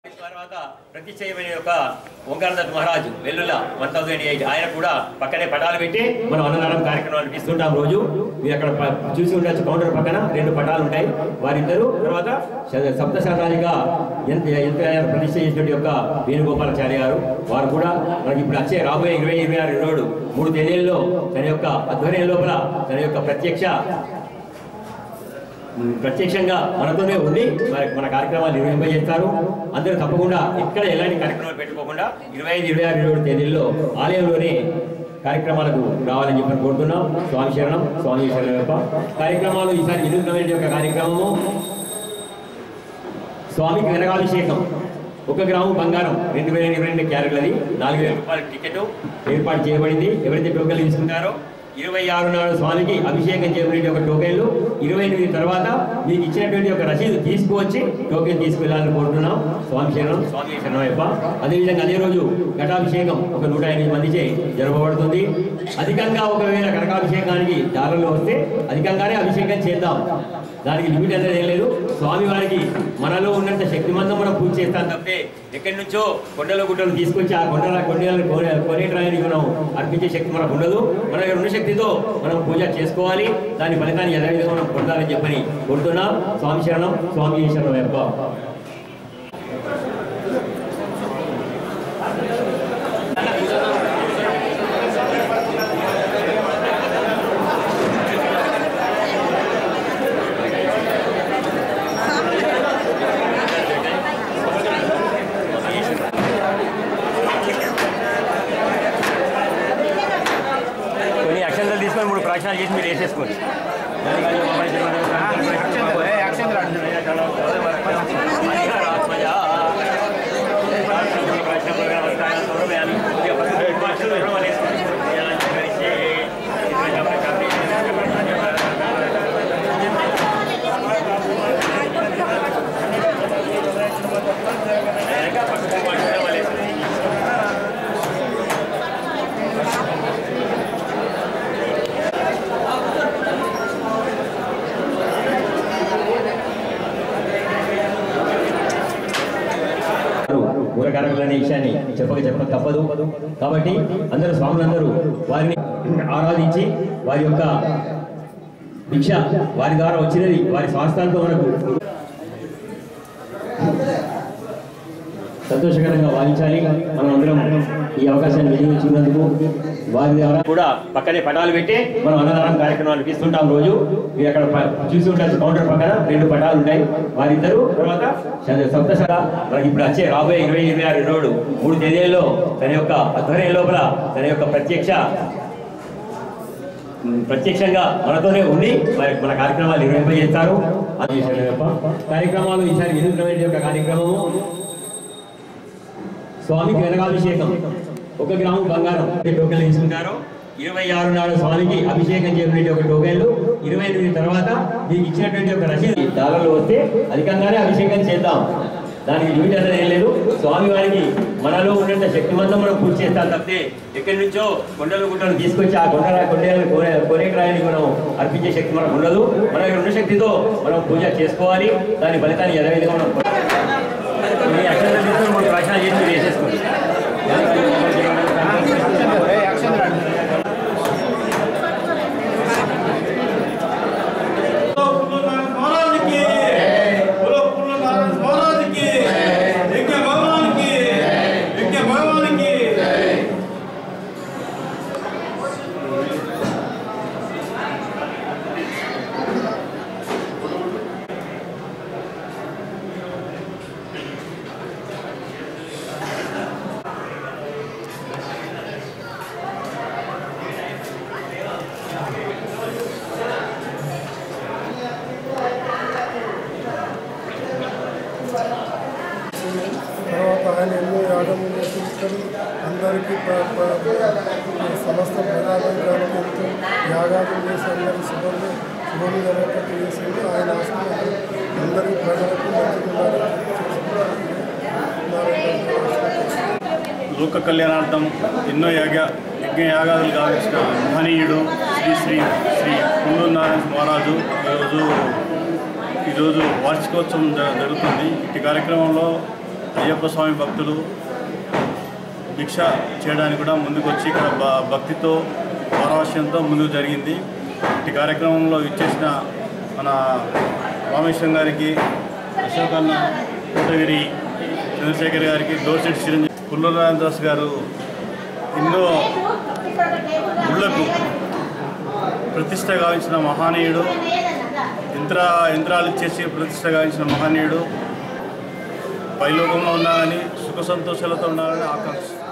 తర్వాత ప్రతిష్ఠ చేయబడిన యొక్క ఓంకారదత్ మహారాజు వెల్లుల వన్ థౌసండ్ ఎయిట్ ఆయన కూడా పక్కనే పటాలు పెట్టి మనం అన్నదానం కార్యక్రమాలు ఇస్తుంటాం రోజు మీరు అక్కడ ప- చూసి ఉండొచ్చు కౌంటర్ పక్కన రెండు పటాలు ఉంటాయి వారిద్దరూ తర్వాత శ- సప్త శతాధిగా ఎంత ఎంత ప్రతిష్ఠ చేసినటువంటి యొక్క వేణుగోపాలాచార్య గారు వారు కూడా మనకి ఇప్పుడు వచ్చే రాబోయే ఇరవై ఇరవై ఆరు ఇరవై ఏడు మూడు తేదీల్లో తన యొక్క ఆధ్వర్యం లోపల తన యొక్క ప్రత్యక్ష ప్రత్యక్షంగా మనతోనే ఉండి మరి మన కార్యక్రమాలు నిర్వహింపజేస్తారు అందరూ తప్పకుండా ఎక్కడ ఎలాంటి కార్యక్రమాలు పెట్టుకోకుండా ఇరవై ఐదు ఇరవై ఆరు ఇరవై ఏడు తేదీల్లో ఆలయంలోనే కార్యక్రమాలకు రావాలని చెప్పి కోరుతున్నాం స్వామి శరణం స్వామి శరణం యొక్క కార్యక్రమాలు ఈసారి వినూత్నమైన యొక్క కార్యక్రమము స్వామికి వెనకాభిషేకం ఒక గ్రాము బంగారం రెండు వేల ఇరవై రెండు క్యారెట్లది నాలుగు వేల రూపాయల టికెట్ ఏర్పాటు చేయబడింది ఎవరైతే టోకెన్లు తీసుకుంటారో ఇరవై ఆరు నాడు స్వామికి అభిషేకం చేయబడిన ఒక టోకెన్లు ఇరవై ఎనిమిది తర్వాత మీకు ఇచ్చినటువంటి ఒక రసీదు తీసుకువచ్చి టోకెన్ తీసుకెళ్లాలని కోరుతున్నాం స్వామి శరణం స్వామి శరణం అయ్యప్ప అదేవిధంగా అదే రోజు ఘటాభిషేకం ఒక నూట ఎనిమిది మందిచే జరపబడుతుంది అధికంగా ఒకవేళ కనకాభిషేకానికి దారులు వస్తే అధికంగానే అభిషేకం చేద్దాం దానికి లిమిట్ అనేది ఏం లేదు స్వామివారికి మనలో ఉన్నంత శక్తిమంతం మనం పూజ చేస్తాం తప్పితే ఎక్కడి నుంచో కొండల గుడ్డలు తీసుకొచ్చి ఆ కొండల కొండలను కొనేటానికి మనం అర్పించే శక్తి మనకు ఉండదు మన దగ్గర ఉన్న శక్తితో మనం పూజ చేసుకోవాలి దాని ఫలితాన్ని యథావిధంగా మనం పొందాలని చెప్పని కోరుతున్నాం స్వామి శరణం స్వామి శరణం యొక్క కొన్ని అక్షంతలు తీసుకొని మూడు ప్రక్షాలు చేసి మీరు వేసేసుకోండి ఊరకారకులనే విషయాన్ని చెప్పక చెప్పక తప్పదు కాబట్టి అందరూ స్వాములందరూ వారిని ఆరాధించి వారి యొక్క భిక్ష వారి ద్వారా వచ్చినది వారి స్వాస్థాలతో మనకు సంతోషకరంగా భావించాలి మనం అందరం ఈ అవకాశాన్ని వినియోగించుకున్నందుకు వారి ద్వారా కూడా పక్కనే పటాలు పెట్టి మనం అన్నదానం కార్యక్రమాలు ఇస్తుంటాం రోజు మీరు అక్కడ ప- చూసి ఉండొచ్చు కౌంటర్ పక్కన రెండు పటాలు ఉంటాయి వారిద్దరూ తర్వాత శ- సప్తశత మనకి ఇప్పుడు వచ్చే రాబోయే ఇరవై ఇరవై ఆరు ఇరవై ఏడు మూడు తేదీల్లో తన యొక్క ఆధ్వర్యం లోపల తన యొక్క ప్రత్యక్ష ఉమ్, ప్రత్యక్షంగా మనతోనే ఉండి మరి మన కార్యక్రమాలు నిర్వహింపజేస్తారు అది ఈశ్వరుని యొక్క కార్యక్రమాలు ఈసారి వినూత్నమైన యొక్క కార్యక్రమము స్వామికి వెనకాభిషేకం ఒక గ్రాము బంగారం టోకెన్లు తీసుకుంటారు ఇరవై ఆరు నాడు స్వామికి అభిషేకం చేయబడిన ఒక టోకెన్లు ఇరవై ఎనిమిది తర్వాత మీకు ఇచ్చినటువంటి ఒక రసీదు డాలర్లు వస్తే అధికంగానే అభిషేకం చేద్దాం దానికి లిమిట్ అనేది ఏం లేదు స్వామి వారికి మనలో ఉన్నంత శక్తిమంతం మనం పూజ చేస్తాం తప్పితే ఎక్కడి నుంచో కొండలు గుట్టలు తీసుకొచ్చి ఆ కొండల కొండలను కొనే కొనేకరాయానికి మనం అర్పించే శక్తి మనకు ఉండదు మన దగ్గర ఉన్న శక్తితో మనం పూజ చేసుకోవాలి దాని ఫలితాన్ని యథావిధిగా మనం పొందాలి. ఈ అక్షరాలు తీసుకొని మూడు ప్రశ్నలు చేసి మీరు వేసేసుకోండి महाराज की बोलो पूर्ण नारायण महाराज की यज्ञ भगवान की यज्ञ भगवान की తర్వాత ఆయన ఎన్నో యాగములు చేస్తారు అందరికీ ప్ర- ప్ర- సమస్త ప్రజాతంత్రానికి ఎంతో యాగాలు చేసి అందరి శుభము శుభము జరగట్టు చేసింది ఆయన ఆశీర్వాదం అందరి ప్రజలకు మంచిగా లోక కళ్యాణార్థం ఎన్నో యాగ యజ్ఞ యాగాదులు గావించిన మహనీయుడు శ్రీ శ్రీ శ్రీ కుందూరు నారాయణ మహారాజు ఈరోజు ఈరోజు వార్షికోత్సవం జ- జరుగుతుంది ఈ కార్యక్రమంలో అయ్యప్ప స్వామి భక్తులు భిక్ష చేయడానికి కూడా ముందుకు వచ్చి ఇక్కడ భ- భక్తితో పారవశ్యంతో ముందుకు జరిగింది ఈ కార్యక్రమంలో ఇచ్చేసిన మన రామేశ్వరం గారికి అశోక్ అన్న కోటగిరి చంద్రశేఖర్ గారికి దోసెట్ చిరంజీవి పుల్లూరు దాస్ గారు ఎన్నో గుళ్ళకు ప్రతిష్ట గావించిన మహనీయుడు యంత్ర యంత్రాలు ఇచ్చేసి ప్రతిష్ట గావించిన మహనీయుడు పైలోకంలో ఉండాలని సుఖ సంతోషాలతో ఉండాలని ఆకాంక్ష